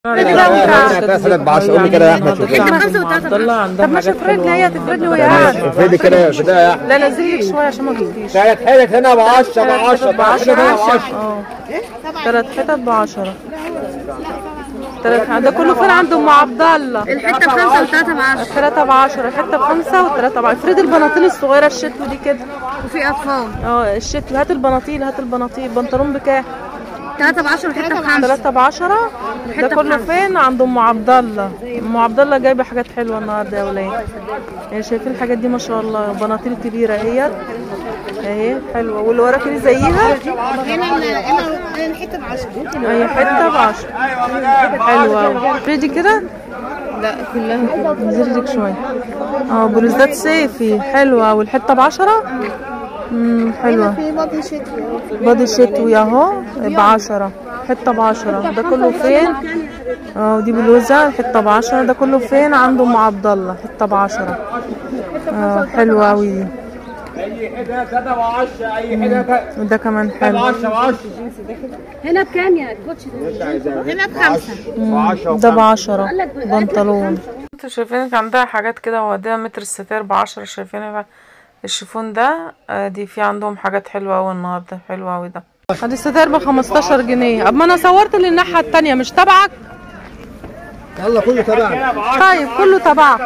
ثلاث ب 10 قول لي كده يا احمد شوف انت بخمسه وثلاثه عبد الله عندها طب مش حاجات هتفرد لي حلوة هي هتفرد لي وهي قاعده افردي كده في ده يا احمد لا نزل لك شويه عشان ما تجيش ثلاث حتت هنا ب 10 ب 10 ب 10 ب 10 اه ثلاث حتت ب 10 ثلاث ده كله فين عند ام عبد الله الحته بخمسه وثلاثه بعشره الثلاثة ب 10 الحتة بخمسة والثلاثة ب 10 افرد البناطيل الصغيرة الشتوي دي كده وفي اطفال اه الشتوي هات البناطيل هات البناطيل بنطلون بكام؟ ثلاثه بعشره والحته بخمسه ثلاثة ب 10 ده كله فين عند ام عبد الله ام عبد الله جايبة حاجات حلوة النهارده يا ولاد يعني شايفين الحاجات دي ما شاء الله بناطيل كبيرة اهيت اهي حلوة واللي وراكي دي زيها هنا هنا الحته بعشره اهي حتة ب 10 حلوة أوي. افردي كده لا كلها انزل لك شوية اه بلوزات صيفي حلوة والحتة ب 10 امم حلوة في بطن شتوي بادي شتوي اهو ب 10 حته ب 10 ده كله فين اه ودي بلوزه حته ب 10 ده كله فين عند ام عبد الله حته ب 10 اه حلوه قوي دي اي حته 3 ب 10 اي حته وده كمان حلو 10 ب 10 هنا بكام يا كوتش هنا بخمسه ب 10 ده ب 10 بنطلون انتوا شايفين عندها حاجات كده واديها متر الستار ب 10 شايفين الشيفون ده آه، دي في عندهم حاجات حلوه قوي النهارده حلوه قوي ده ادي الستار ب 15 جنيه اما انا صورت اللي الناحيه التانية مش تبعك يلا كله تبعنا طيب كله تبعك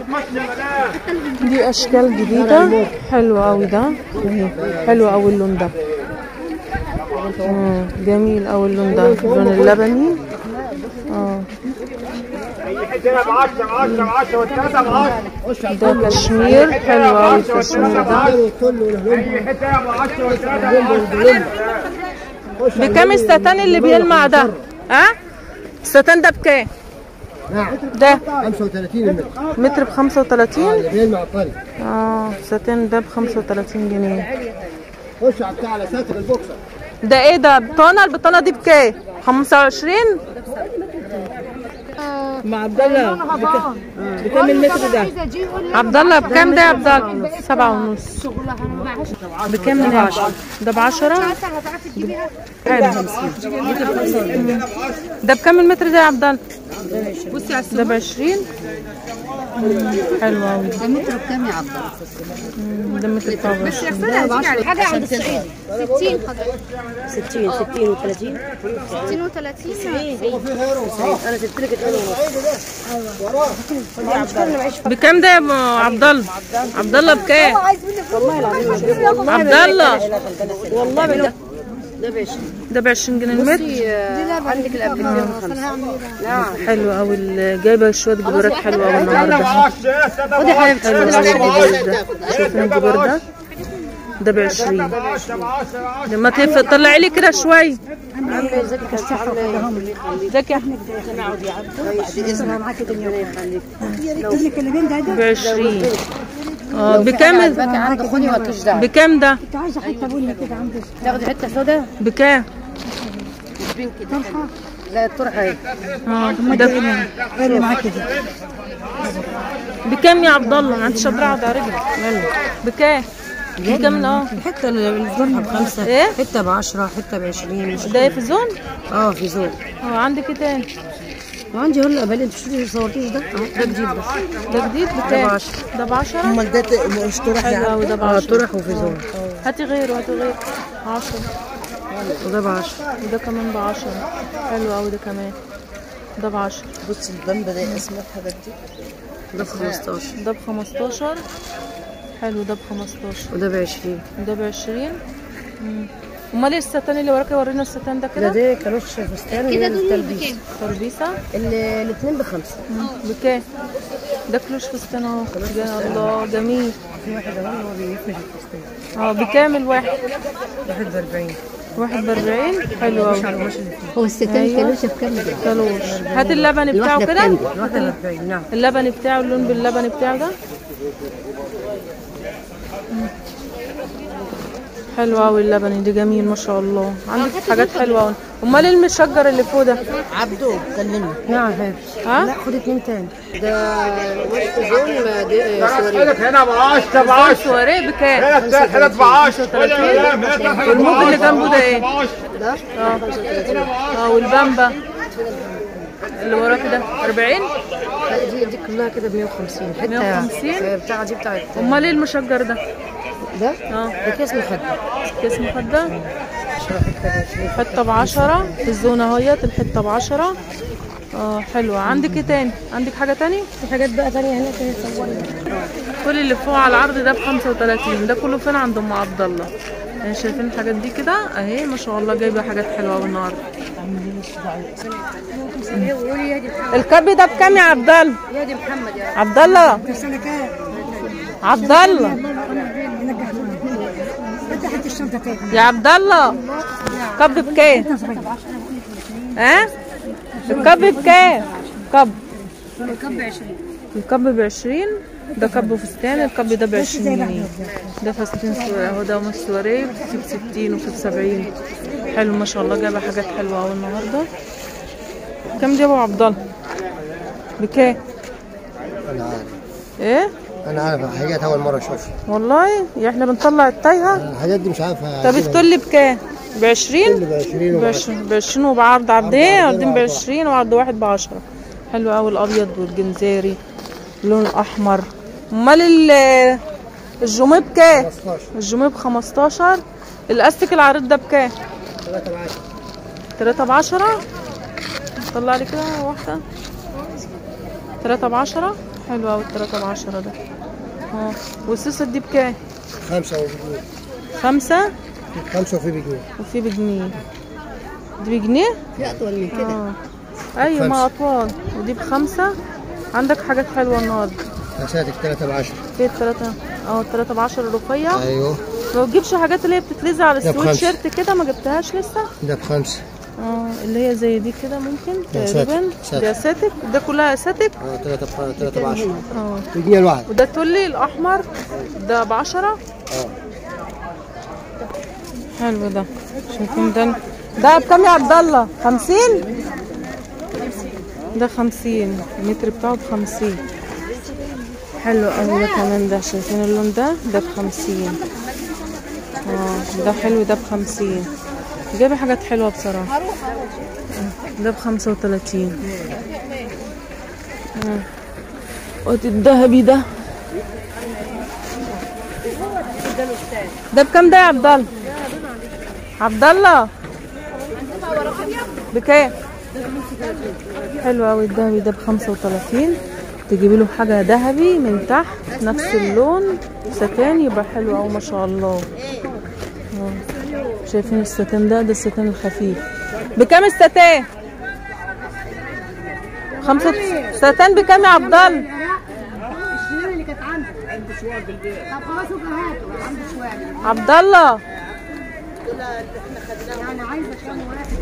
دي اشكال جديده حلوه قوي ده اهي حلو قوي اللون ده مم، جميل قوي اللون ده اللون اللبني اه اي حته هنا ب 10 ب 10 ب 10 والثلاثه ب 10 ده كشمير حلو قوي الكشمير ده اي حته هنا ب 10 والثلاثه ب 10 بكام الستان اللي بيلمع ده ها الستان ده بكام ده 35 المتر متر ب 35 بيلمع الطريق اه ستان ده ب 35 جنيه خش على بتاع على ساتر البوكسر ده ايه ده بطانه البطانه دي بكام 25 مع عبد الله بكام المتر ده؟ عبد الله بكام ده يا عبد الله سبعة ونص بكام من عشرة ده بعشرة حلو ده بكام المتر ده يا عبد الله بصي على ده بعشرين حلو أوي ده متر بكام يا عبد الله ده متر بتاع بعشرين حاجه عند الصعيد 60 60 60 و30 60 و30 انا سبت لك 2 بكام ده يا أبو عبد الله عبد الله بكام عبد الله والله ده ده ب 20 ده ب 20 جنيه المتر عندك الابلكيشن بخمسه نعم حلو قوي ال- جايبه شويه جبارات حلوه قوي النهارده خد يا حبيبتي حلو قوي الجبار ده شايفين الجبار ده ده ب 20 لما تف طلعي لي كده شويه ازيك يا احمد ب 20 اه بكام عندك خدي مالكيش دعوه بكام ده تاخدي حته سودا بكام بين كده لا الطرحه اهي اه ده بكام يا عبد الله ما انتش قادره اقعد على رجلي بكام بكام اه حتة الزرعة بخمسة ايه حتة بعشرة حتة بعشرين ده في زون اه في زول اه عندك ايه تاني وعندي هلا بالي انت شو صورتيش ده؟ اه ده جديد ده ده جديد بكام بعشرة. ده ب 10 امال ده مش طرح حلو قوي ده ب اه 10 طرح وفي زول هاتي غيره هاتي غيره 10 وده بعشرة وده كمان ب 10 حلو قوي ده كمان ده ب 10 بص البامبا ده اسمها الحاجات دي ده ب 15 ده ب 15 حلو ده ب 15 وده ب 20 ده ب 20 مم. امال ايه الستان اللي وراك ورينا الستان ده ده كده ده كانوش فستان كده وده دول التلبيس بكام؟ تربيسه الاثنين بخمسة بكام ده كلوش فستان اهو يا الله جميل في واحد اهو هو بيفرش الفستان اه بكام الواحد واحد ب 40 واحد ب 40 حلو قوي على القماش اللي فيه هو الستان أيوة. كلوشه بكام ده؟ كلوش هات اللبن بتاعه الواحدة كده بكام؟ الواحدة ب 40 نعم اللبن بتاعه اللون باللبن بتاعه ده مم. حلو قوي اللبني ده جميل ما شاء الله عندك حاجات حلوه قوي امال إيه المشجر اللي فوق ده عبدو كلمني نعم يا حبيبي ها لا خد اتنين تاني ده وسط زول ما دي ثلاث حتت هنا ب 10 ب 10 سواريه بكام هنا ثلاث حتت ب 10 والموج اللي جنبه ده ايه ده اه اه والبامبا اللي وراك ده 40 دي دي كلها كده ب 150 حته 150 بتاع دي بتاعت امال ايه المشجر ده ده اه ده كيس مخدر كيس مخدة حتة بعشرة في الزونة اهيت الحتة بعشرة اه حلوة عندك ايه تاني عندك حاجة تاني في حاجات بقى تانية هنا كده صوري كل اللي فوق على العرض ده بخمسة وتلاتين ده كله فين عند ام عبد الله يعني شايفين الحاجات دي كده اهي ما شاء الله جايبه حاجات حلوه أوي النهارده الكبي ده بكام يا عبد الله يا دي محمد يا عبد الله عبد الله يا عبد الله كب بكام ها الكب بكام كب الكب 20 الكب بعشرين ده كب فستان الكب ده بعشرين جنيه ده فستان سوري اهو ده قماش سوري في بستين وفي بسبعين حلو ما شاء الله جايبه حاجات حلوه اوي النهارده كم جابوا عبد الله بكام انا عارف ايه انا عارف حاجات اول مره اشوفها والله يا احنا بنطلع التايهه الحاجات دي مش عارفها طب التل لي بكام بعشرين ب 20 بعشرين بعشرين وبعرض عرضين عرضين بعشرين وعرض واحد بعشرة حلو اوي الابيض والجنزيري اللون الاحمر امال ال- الجوميه بكام 15 الجوميه بخمستاشر الاستيك العريض ده بكام 3 ب 10 تلاتة بعشرة طلع لي كده واحدة تلاتة بعشرة حلو اوي التلاتة بعشرة ده اه والسوسة دي بكام 5 وبجنيه خمسة 5 وفي بجنيه وفي بجنيه دي بجنيه في اطول من كده اه ايوه ما اطوال ودي بخمسة عندك حاجات حلوة النهارده اساتك 3 ب 10 في التلاتة اه التلاتة بعشرة رفيع ايوه ما بتجيبش حاجات اللي هي بتتلزق على ده السويت بخمسة. شيرت كده ما جبتهاش لسه ده بخمسه اه اللي هي زي دي كده ممكن ده تقريبا ساتك. دي اساتك ده كلها اساتك اه 3 ب 3 ب 10 اه بجنيه الواحد وده تولي الاحمر ده بعشرة اه حلو ده شايفين ده ده بكام يا عبد الله خمسين ده خمسين المتر بتاعه بخمسين حلو اوي ده كمان ده شايفين اللون ده ده بخمسين اه ده حلو ده بخمسين جايبه حاجات حلوه بصراحه ده بخمسة وتلاتين قوت الذهبي ده ده بكام ده يا عبد الله عبد الله بكام حلو قوي الذهبي ده بخمسة وتلاتين تجيبي له حاجة ذهبي من تحت نفس اللون ستان يبقى حلو أوي ما شاء الله آه. شايفين الستان ده ده الستان الخفيف بكام الستان خمسة ستان بكام يا عبد الله الشيرين اللي كانت عندك طب خلاص يبقى هاته عندي شويه عبد الله يعني عايزه كام واحد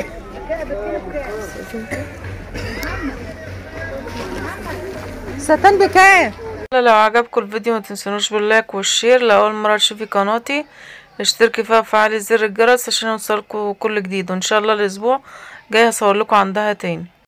ستان بكام لو عجبكم الفيديو ما تنسونوش باللايك والشير لو اول مره تشوفي قناتي اشتركي فيها وفعلي زر الجرس عشان يوصلكوا كل جديد وان شاء الله الاسبوع جاي هصور لكم عندها تاني